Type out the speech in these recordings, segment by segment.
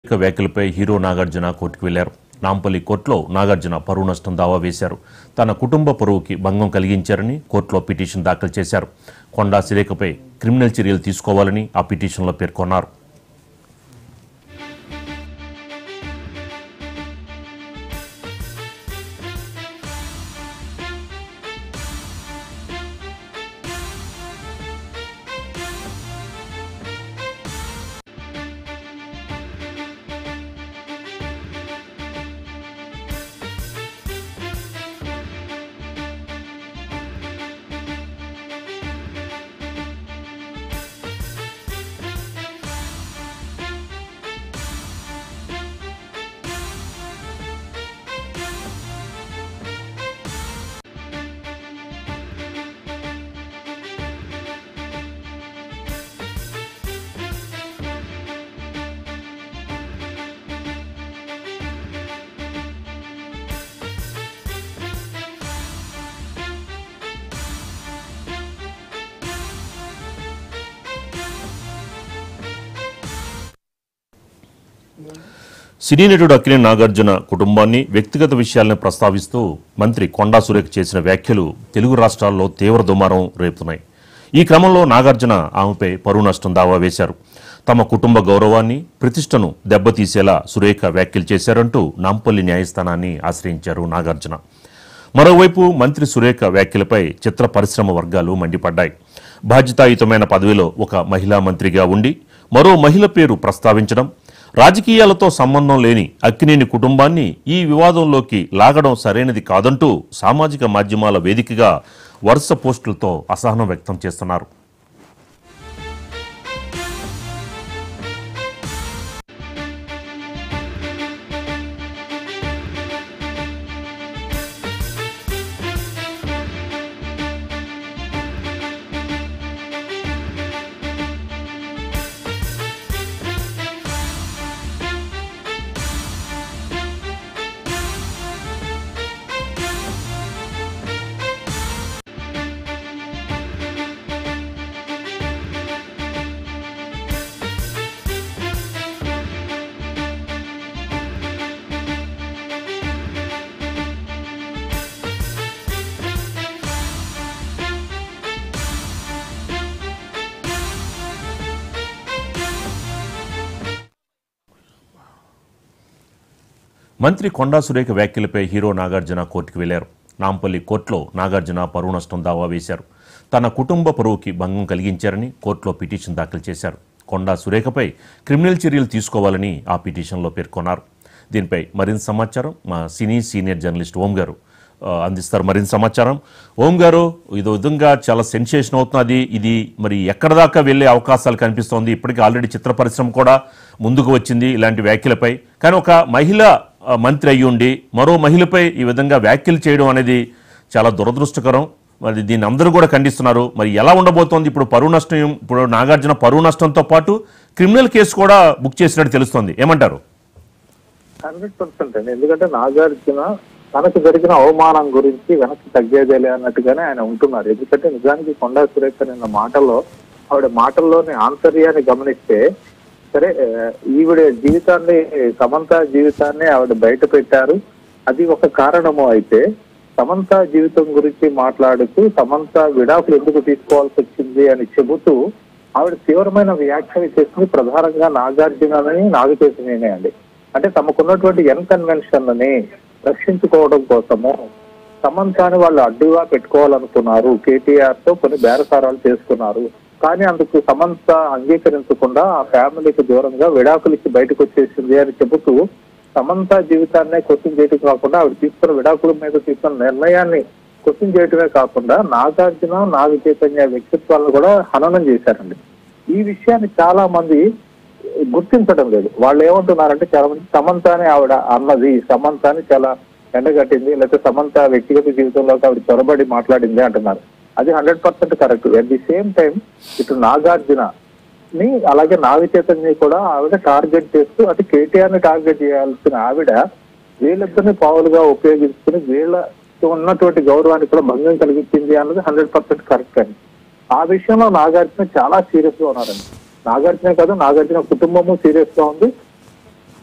ఇక వ్యాఖ్యలపై హీరో నాగార్జున కోర్టుకు వెళ్లారు నాంపల్లి కోర్టులో నాగార్జున పరువు నష్టం దావా వేశారు తన కుటుంబ పరువుకి భంగం కలిగించారని కోర్టులో పిటిషన్ దాఖలు చేశారు కొండా సిరేకపై క్రిమినల్ చర్యలు తీసుకోవాలని ఆ పిటిషన్లో పేర్కొన్నారు సినీ నటుడు అక్కినే నాగార్జున కుటుంబాన్ని వ్యక్తిగత విషయాలను ప్రస్తావిస్తూ మంత్రి కొండా సురేఖ చేసిన వ్యాఖ్యలు తెలుగు రాష్ట్రాల్లో తీవ్ర దుమారం రేపుతున్నాయి ఈ క్రమంలో నాగార్జున ఆమెపై పరువు నష్టం దావా వేశారు తమ కుటుంబ గౌరవాన్ని ప్రతిష్టను దెబ్బతీసేలా సురేఖ వ్యాఖ్యలు చేశారంటూ నాంపల్లి న్యాయస్థానాన్ని ఆశ్రయించారు నాగార్జున మరోవైపు మంత్రి సురేఖ వ్యాఖ్యలపై చిత్ర పరిశ్రమ వర్గాలు మండిపడ్డాయి బాధ్యతాయుతమైన పదవిలో ఒక మహిళా మంత్రిగా ఉండి మరో మహిళ పేరు ప్రస్తావించడం రాజకీయాలతో సంబంధం లేని అక్కినేని కుటుంబాన్ని ఈ వివాదంలోకి లాగడం సరైనది కాదంటూ సామాజిక మాధ్యమాల వేదికగా వరుస పోస్టులతో అసహనం వ్యక్తం చేస్తున్నారు మంత్రి కొండా సురేఖ వ్యాఖ్యలపై హీరో నాగార్జున కోర్టుకు వెళ్లారు నాంపల్లి కోర్టులో నాగార్జున పరువు నష్టం దావా వేశారు తన కుటుంబ పరువుకి భంగం కలిగించారని కోర్టులో పిటిషన్ దాఖలు చేశారు కొండా సురేఖపై క్రిమినల్ చర్యలు తీసుకోవాలని ఆ పిటిషన్లో పేర్కొన్నారు దీనిపై మరింత సమాచారం మా సినీ సీనియర్ జర్నలిస్ట్ ఓం గారు ఆ, అందిస్తారు మరింత సమాచారం ఓం గారు ఇది విధంగా చాలా సెన్సేషన్ అవుతున్నది ఇది మరి ఎక్కడ దాకా వెళ్ళే అవకాశాలు కనిపిస్తోంది ఇప్పటికీ ఆల్రెడీ చిత్ర పరిశ్రమ కూడా ముందుకు వచ్చింది ఇలాంటి వ్యాఖ్యలపై కానీ ఒక మహిళ ఆ, మంత్రి అయ్యి ఉండి మరో మహిళపై ఈ విధంగా వ్యాఖ్యలు చేయడం అనేది చాలా దురదృష్టకరం మరి దీన్ని అందరూ కూడా ఖండిస్తున్నారు మరి ఎలా ఉండబోతోంది ఇప్పుడు పరువు నష్టం ఇప్పుడు నాగార్జున పరువు నష్టంతో పాటు క్రిమినల్ కేసు కూడా బుక్ చేసినట్టు తెలుస్తోంది ఏమంటారు హండ్రెడ్ పర్సెంట్ అండి ఎందుకంటే నాగార్జున తనకు జరిగిన అవమానం గురించి వెనక్కి తగ్గేదేలే అన్నట్టుగానే ఆయన ఉంటున్నారు ఎందుకంటే నిజానికి కొండా సురేఖ నిన్న మాటల్లో ఆవిడ మాటల్లోని ఆంతర్యాన్ని గమనిస్తే సరే ఆ, ఈవిడ జీవితాన్ని సమంత జీవితాన్ని ఆవిడ బయట పెట్టారు అది ఒక కారణము అయితే సమంత జీవితం గురించి మాట్లాడుతూ సమంత విడాకులు ఎందుకు తీసుకోవాల్సి వచ్చింది అని చెబుతూ ఆవిడ తీవ్రమైన వ్యాఖ్యలు చేసింది ప్రధానంగా నాగార్జునని నాగచైతన్యనే అండి అంటే తమకున్నటువంటి ఎన్ కన్వెన్షన్ ని రక్షించుకోవడం కోసము సమంతాని వాళ్ళు అడ్డుగా పెట్టుకోవాలనుకున్నారు కేటీఆర్ తో కొన్ని బేరసారాలు చేసుకున్నారు కానీ అందుకు సమంత అంగీకరించకుండా ఆ ఫ్యామిలీకి దూరంగా విడాకులు ఇచ్చి బయటకు వచ్చేసింది అని చెబుతూ సమంత జీవితాన్నే క్వశ్చన్ చేయటం కాకుండా ఆవిడ తీసుకున్న విడాకుల మీద తీసుకున్న నిర్ణయాన్ని క్వశ్చన్ చేయటమే కాకుండా నాగార్జున నాగ చైతన్య వ్యక్తిత్వాలను కూడా హననం చేశారండి ఈ విషయాన్ని చాలా మంది గుర్తించడం లేదు వాళ్ళు ఏమంటున్నారంటే చాలా మంది సమంత అని ఆవిడ అన్నది సమంత అని చాలా ఎండగట్టింది లేకపోతే సమంత వ్యక్తిగత జీవితంలోకి ఆవిడ చొరబడి మాట్లాడింది అంటున్నారు అది hundred percent correct at the same time ఇటు నాగార్జున ని అలాగే నాగ చైతన్య కూడా ఆవిడ టార్గెట్ చేస్తూ అటు కేటీఆర్ ని టార్గెట్ చేయాల్సిన ఆవిడ వీళ్ళిద్దరిని పావులుగా ఉపయోగించుకుని వీళ్ళకి ఉన్నటువంటి గౌరవానికి కూడా భంగం కలిగించింది అన్నది హండ్రెడ్ పర్సెంట్ కరెక్ట్ అండి ఆ విషయంలో నాగార్జున చాలా సీరియస్ గా ఉన్నారండి నాగార్జున కాదు నాగార్జున కుటుంబము సీరియస్ గా ఉంది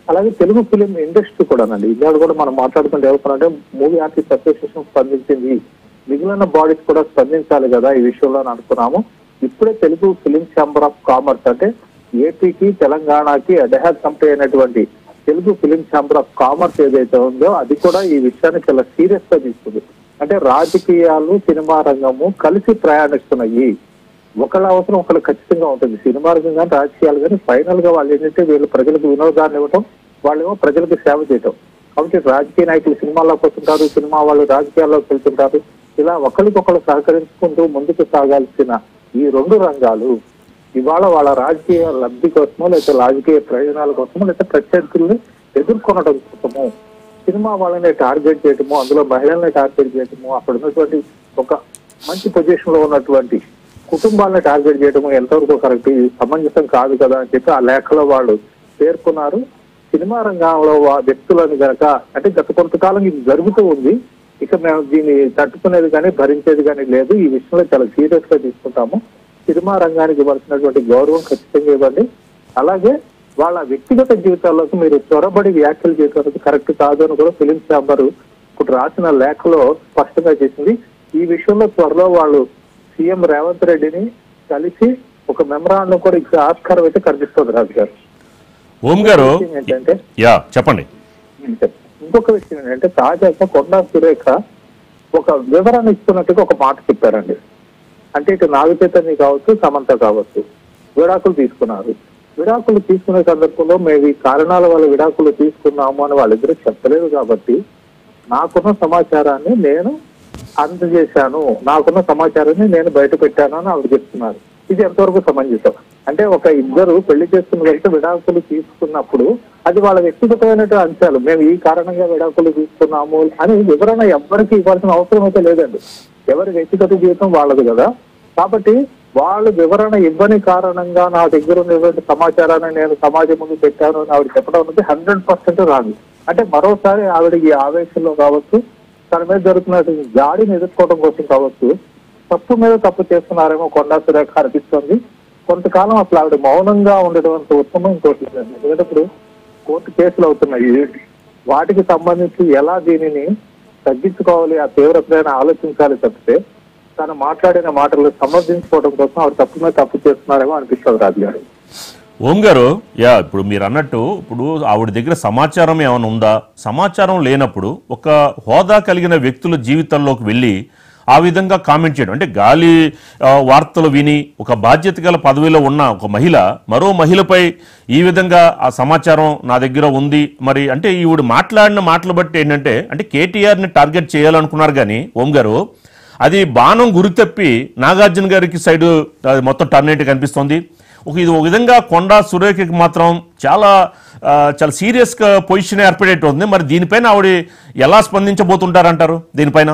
అలాగే తెలుగు ఫిలిం ఇండస్ట్రీ కూడానండి ఇవాళ కూడా మనం మాట్లాడుకుంటే ఏమవుతుందంటే మూవీ ఆర్టిస్ట్ అసోసియేషన్ స్పందించింది మిగిలిన బాడీస్ కూడా స్పందించాలి కదా ఈ విషయంలో అని అనుకున్నాము ఇప్పుడే Telugu film chamber of commerce అంటే ఏపీకి తెలంగాణకి అడహాక్ కంపెనీ అయినటువంటి Telugu film chamber of commerce ఏదైతే ఉందో అది కూడా ఈ విషయాన్ని చాలా సీరియస్ గా తీసుకుంది అంటే రాజకీయాలు సినిమా రంగము కలిసి ప్రయాణిస్తున్నాయి ఒకళ్ళ అవసరం ఒకళ్ళు ఖచ్చితంగా ఉంటుంది సినిమా రంగం కానీ రాజకీయాలు కానీ ఫైనల్ గా వాళ్ళు ఏంటంటే వీళ్ళు ప్రజలకు వినోదాన్ని ఇవ్వటం వాళ్ళేమో ప్రజలకు సేవ చేయటం కాబట్టి రాజకీయ నాయకులు సినిమాల్లోకి వస్తుంటారు సినిమా వాళ్ళు రాజకీయాల్లోకి వెళ్తుంటారు ఇలా ఒకరికొకరు సహకరించుకుంటూ ముందుకు సాగాల్సిన ఈ రెండు రంగాలు ఇవాళ వాళ్ళ రాజకీయ లబ్ధి కోసమో లేకపోతే రాజకీయ ప్రయోజనాల కోసమో లేకపోతే ప్రత్యర్థుల్ని ఎదుర్కొనడం కోసమో సినిమా వాళ్ళని టార్గెట్ చేయటము అందులో మహిళల్ని టార్గెట్ చేయటము అక్కడ ఉన్నటువంటి ఒక మంచి పొజిషన్ లో ఉన్నటువంటి కుటుంబాలను టార్గెట్ చేయడము ఎంతవరకు కరెక్ట్ ఇది సమంజసం కాదు కదా అని చెప్పి ఆ లేఖలో వాళ్ళు పేర్కొన్నారు సినిమా రంగంలో వా- వ్యక్తులను గనక అంటే గత కొంతకాలం ఇది జరుగుతూ ఉంది ఇక మేము దీన్ని తట్టుకునేది కానీ భరించేది కానీ లేదు ఈ విషయంలో చాలా సీరియస్ గా తీసుకుంటాము సినిమా రంగానికి ఇవ్వాల్సినటువంటి గౌరవం ఖచ్చితంగా ఇవ్వండి అలాగే వాళ్ళ వ్యక్తిగత జీవితాల్లోకి మీరు చొరబడి వ్యాఖ్యలు చేయడం అనేది కరెక్ట్ కాదు అని కూడా ఫిలిం ఛాంబర్ ఇప్పుడు రాసిన లేఖలో స్పష్టంగా చేసింది ఈ విషయంలో త్వరలో వాళ్ళు సీఎం రేవంత్ రెడ్డిని కలిసి ఒక మెమరాండం కూడా ఇచ్చే ఆస్కారం అయితే కనిపిస్తుంది రాజు గారు ఓం గారు ఏంటంటే యా చెప్పండి ఇంకొక విషయం ఏంటంటే తాజాగా కొండా సురేఖ ఒక వివరణ ఇస్తున్నట్టుగా ఒక మాట చెప్పారండి అంటే ఇటు నాగ చైతన్య కావచ్చు సమంత కావచ్చు విడాకులు తీసుకున్నారు విడాకులు తీసుకునే సందర్భంలో మేము ఈ కారణాల వల్ల విడాకులు తీసుకున్నాము అని వాళ్ళిద్దరూ చెప్పలేదు కాబట్టి నాకున్న సమాచారాన్ని నేను అందజేశాను నాకున్న సమాచారాన్ని నేను బయట పెట్టాను అని ఆవిడ చెప్తున్నారు ఇది ఎంతవరకు సమంజసం అంటే ఒక ఇద్దరు పెళ్లి చేసుకున్న వెళ్తే విడాకులు తీసుకున్నప్పుడు అది వాళ్ళ వ్యక్తిగతమైనటువంటి అంశాలు మేము ఈ కారణంగా విడాకులు తీసుకున్నాము అని వివరణ ఎవ్వరికి ఇవ్వాల్సిన అవసరం అయితే లేదండి ఎవరి వ్యక్తిగత జీవితం వాళ్ళది కదా కాబట్టి వాళ్ళు వివరణ ఇవ్వని కారణంగా నా దగ్గర ఉన్నటువంటి సమాచారాన్ని నేను సమాజం ముందు పెట్టాను అని ఆవిడ చెప్పడం అనేది హండ్రెడ్ పర్సెంట్ రాదు అంటే మరోసారి ఆవిడ ఈ ఆవేశంలో కావచ్చు తన మీద జరుగుతున్నటువంటి జాడిని ఎదుర్కోవడం కోసం కావచ్చు తప్పు మీద తప్పు చేస్తున్నారేమో కొండా సురేఖ అనిపిస్తుంది కొంతకాలం అసలు ఆవిడ మౌనంగా ఉండడం అంత ఉత్తమం ఇంకోటి లేదు. ఎందుకంటే ఇప్పుడు కోర్టు కేసులు అవుతున్నాయి వాటికి సంబంధించి ఎలా దీనిని తగ్గించుకోవాలి ఆ తీవ్రతమైన ఆలోచించాలి తప్పితే తను మాట్లాడిన మాటలు సమర్థించుకోవడం కోసం ఆవిడ తప్పు మీద తప్పు చేస్తున్నారేమో అనిపిస్తుంది రాజు గారు ఓం గారు యా ఇప్పుడు మీరు అన్నట్టు ఇప్పుడు ఆవిడ దగ్గర సమాచారం ఏమైనా ఉందా సమాచారం లేనప్పుడు ఒక హోదా కలిగిన వ్యక్తుల జీవితంలోకి వెళ్ళి ఆ విధంగా కామెంట్ చేయడం అంటే గాలి ఆ, వార్తలు విని ఒక బాధ్యత గల పదవిలో ఉన్న ఒక మహిళ మరో మహిళపై ఈ విధంగా ఆ సమాచారం నా దగ్గర ఉంది మరి అంటే ఈవిడ మాట్లాడిన మాటలు బట్టి ఏంటంటే అంటే కేటీఆర్ని టార్గెట్ చేయాలనుకున్నారు కానీ ఓం గారు అది బాణం గురి తప్పి నాగార్జున గారికి సైడ్ అది మొత్తం టర్నేట్ కనిపిస్తోంది ఒక ఇది ఒక విధంగా కొండా సురేఖకి మాత్రం చాలా ఆ, చాలా సీరియస్గా పొజిషన్ ఏర్పడేట్టు ఉంది మరి దీనిపైన ఆవిడ ఎలా స్పందించబోతుంటారంటారు దీనిపైన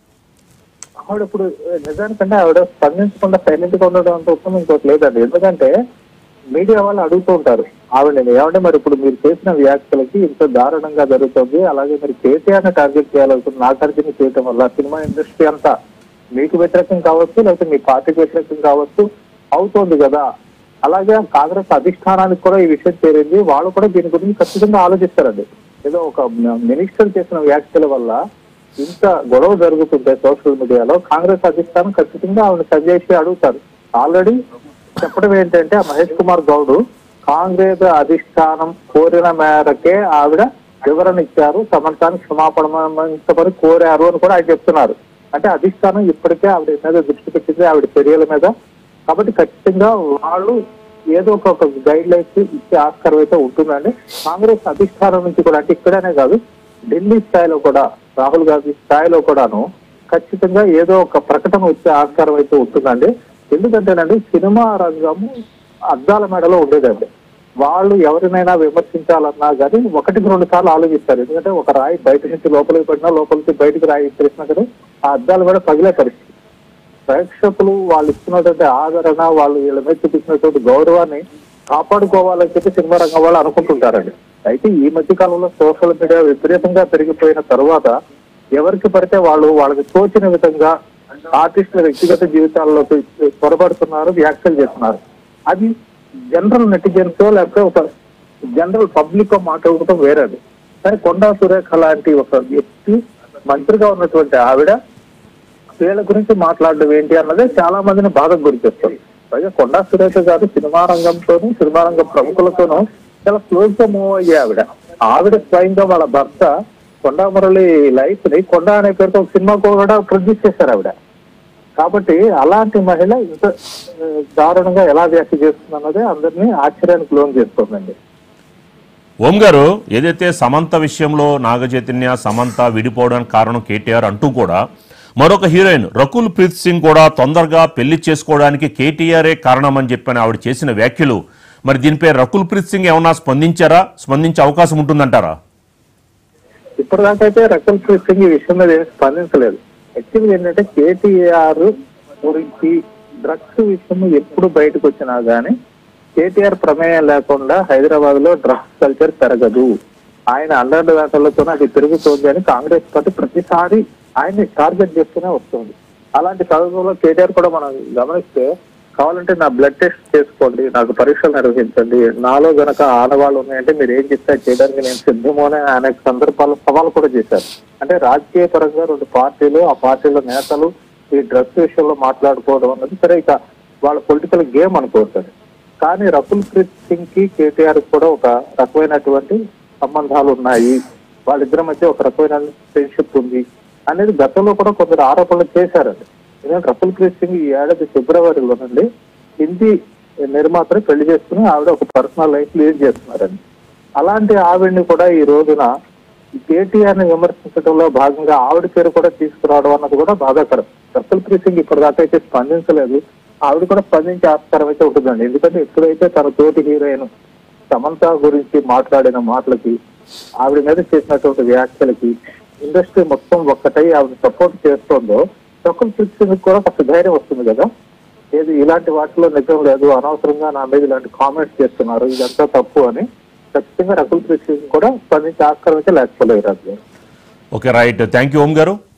ఆవిడ ఇప్పుడు నిజానికంటే ఆవిడ స్పందించకుండా సైలెంట్ గా ఉండడం అంత ఉత్తమం ఇంకోటి లేదండి ఎందుకంటే మీడియా వాళ్ళు అడుగుతూ ఉంటారు ఆవిడ ఏమంటే మరి ఇప్పుడు మీరు చేసిన వ్యాఖ్యలకి ఇంత దారుణంగా జరుగుతుంది అలాగే మీరు కేసీఆర్ ని టార్గెట్ చేయాలనుకుంటున్న నాగార్జున చేయడం వల్ల సినిమా ఇండస్ట్రీ అంతా మీకు వ్యతిరేకం కావచ్చు లేకపోతే మీ పార్టీకి వ్యతిరేకం కావచ్చు అవుతోంది కదా అలాగే కాంగ్రెస్ అధిష్టానానికి కూడా ఈ విషయం చేరింది వాళ్ళు కూడా దీని గురించి ఖచ్చితంగా ఆలోచిస్తారండి ఏదో ఒక మినిస్టర్ చేసిన వ్యాఖ్యల వల్ల ఇంత గొడవ జరుగుతుంటే సోషల్ మీడియాలో కాంగ్రెస్ అధిష్టానం ఖచ్చితంగా ఆవిడ సంజయ్ అడుగుతారు ఆల్రెడీ చెప్పడం ఏంటంటే ఆ మహేష్ కుమార్ గౌడ్ కాంగ్రెస్ అధిష్టానం కోరిన మేరకే ఆవిడ వివరణ ఇచ్చారు సమంతాన్ని క్షమాపణమని కోరారు అని కూడా ఆయన చెప్తున్నారు అంటే అధిష్టానం ఇప్పటికే ఆవిడ మీద దృష్టి పెట్టింది ఆవిడ చర్యల మీద కాబట్టి ఖచ్చితంగా వాళ్ళు ఏదో ఒక ఒక గైడ్ లైన్స్ ఇచ్చే ఆస్కారం అయితే ఉంటుందండి కాంగ్రెస్ అధిష్టానం నుంచి కూడా అంటే ఇక్కడనే కాదు ఢిల్లీ స్థాయిలో కూడా రాహుల్ గాంధీ స్థాయిలో కూడాను ఖచ్చితంగా ఏదో ఒక ప్రకటన వచ్చే ఆస్కారం అయితే ఉంటుందండి ఎందుకంటేనండి సినిమా రంగము అద్దాల మెడలో ఉండేదండి వాళ్ళు ఎవరినైనా విమర్శించాలన్నా కానీ ఒకటికి రెండు సార్లు ఆలోచిస్తారు ఎందుకంటే ఒక రాయి బయట నుంచి లోపలికి పడినా లోపల నుంచి బయటకు రాయి తెలిసినా కానీ ఆ అద్దాలు కూడా పగిలే పరిస్థితి ప్రేక్షకులు వాళ్ళు ఇస్తున్నటువంటి ఆదరణ వాళ్ళు వీళ్ళ మీద చూపించినటువంటి గౌరవాన్ని కాపాడుకోవాలని చెప్పి సినిమా రంగం వాళ్ళు అనుకుంటుంటారండి అయితే ఈ మధ్య కాలంలో సోషల్ మీడియా విపరీతంగా పెరిగిపోయిన తర్వాత ఎవరికి పడితే వాళ్ళు వాళ్ళకి తోచిన విధంగా ఆర్టిస్టుల వ్యక్తిగత జీవితాల్లోకి చొరబడుతున్నారు వ్యాఖ్యలు చేస్తున్నారు అది జనరల్ నెటిజన్స్ లేకపోతే ఒక జనరల్ పబ్లిక్ గా మాట్లాడుకోవడం వేరేది కానీ కొండా సురేఖ లాంటి ఒక వ్యక్తి మంత్రిగా ఉన్నటువంటి ఆవిడ వీళ్ళ గురించి మాట్లాడడం ఏంటి అన్నదే చాలా మందిని బాధకు గురి చేస్తుంది పైగా కొండా సురేఖ గారు సినిమా రంగంతోనూ సినిమా రంగం ప్రముఖులతోనూ చాలా క్లోజ్ గా మూవ్ అయ్యే ఆవిడ ఆవిడ స్వయంగా వాళ్ళ భర్త కొండా మురళి లైఫ్ ని కొండా అనే పేరుతో ఒక సినిమా కూడా ప్రొడ్యూస్ చేశారు ఆవిడ కాబట్టి అలాంటి మహిళ ఇంత ఆ, దారుణంగా ఎలా వ్యాఖ్య చేస్తుంది అన్నదే అందరినీ ఆశ్చర్యానికి లోన్ చేస్తుందండి ఓం గారు ఏదైతే సమంత విషయంలో నాగ చైతన్య సమంత విడిపోవడానికి కారణం కేటీఆర్ అంటూ కూడా మరొక హీరోయిన్ రకుల్ ప్రీత్ సింగ్ కూడా తొందరగా పెళ్లి చేసుకోవడానికి కేటీఆరే కారణమని చెప్పని ఆవిడ చేసిన వ్యాఖ్యలు మరి దీనిపై రకుల్ ప్రీత్ సింగ్ ఏమన్నా స్పందించారా స్పందించే అవకాశం ఉంటుందంటారా ఇప్పటిదాకా అయితే రకుల్ ప్రీత్ సింగ్ ఈ విషయం మీద ఏమీ స్పందించలేదు యాక్చువల్గా ఏంటంటే కేటీఆర్ గురించి డ్రగ్స్ విషయం ఎప్పుడు బయటకు వచ్చినా గానీ కేటీఆర్ ప్రమేయం లేకుండా హైదరాబాద్ లో డ్రగ్స్ కల్చర్ పెరగదు ఆయన అండర్ వేటలతో అది పెరుగుతోంది అని కాంగ్రెస్ పార్టీ ప్రతిసారి ఆయన్ని టార్గెట్ చేస్తూనే వస్తుంది అలాంటి సందర్భంలో కేటీఆర్ కూడా మనం గమనిస్తే కావాలంటే నా బ్లడ్ టెస్ట్ చేసుకోండి నాకు పరీక్షలు నిర్వహించండి నాలో గనక ఆనవాళ్ళు ఉన్నాయంటే మీరు ఏం చెప్తే అది చేయడానికి నేను సిద్ధము అని అనేక సందర్భాల్లో సవాల్ కూడా చేశారు అంటే రాజకీయ పరంగా రెండు పార్టీలు ఆ పార్టీల నేతలు ఈ డ్రగ్స్ విషయంలో మాట్లాడుకోవడం అన్నది సరే ఇక వాళ్ళ పొలిటికల్ గేమ్ అనుకోవచ్చు కానీ రకుల్ ప్రీత్ సింగ్ కి కేటీఆర్ కూడా ఒక రకమైనటువంటి సంబంధాలు ఉన్నాయి వాళ్ళిద్దరి మధ్య ఒక రకమైన ఫ్రెండ్షిప్ ఉంది అనేది గతంలో కూడా కొందరు ఆరోపణలు చేశారండి ఎందుకంటే రకుల్ ప్రీత్ సింగ్ ఈ ఏడాది ఫిబ్రవరిలోనండి హిందీ నిర్మాతని పెళ్లి చేసుకుని ఆవిడ ఒక పర్సనల్ లైఫ్ లీడ్ చేస్తున్నారండి అలాంటి ఆవిడ్ని కూడా ఈ రోజున కేటీఆర్ ని విమర్శించడంలో భాగంగా ఆవిడ పేరు కూడా తీసుకురావడం అన్నది కూడా బాధాకరం రకుల్ ప్రీత్ సింగ్ ఇప్పటిదాకా అయితే స్పందించలేదు ఆవిడ కూడా స్పందించే ఆస్కారం అయితే ఉంటుందండి ఎందుకంటే ఎప్పుడైతే తన తోటి హీరోయిన్ సమంత గురించి మాట్లాడిన మాటలకి ఆవిడ మీద చేసినటువంటి వ్యాఖ్యలకి ఇండస్ట్రీ మొత్తం ఒక్కటై ఆవిడ సపోర్ట్ చేస్తుందో రకుల్ ప్రీత్ సింగ్ కూడా కొంత ధైర్యం వస్తుంది కదా ఏది ఇలాంటి వాటిలో నిజం లేదు అనవసరంగా నా మీద ఇలాంటి కామెంట్స్ చేస్తున్నారు ఇదంతా తప్పు అని ఖచ్చితంగా రకుల్ ప్రీత్ సింగ్ కూడా స్పందించే ఆస్కారం అయితే లేకపోలేదు Raju garu okay right thank you Om గారు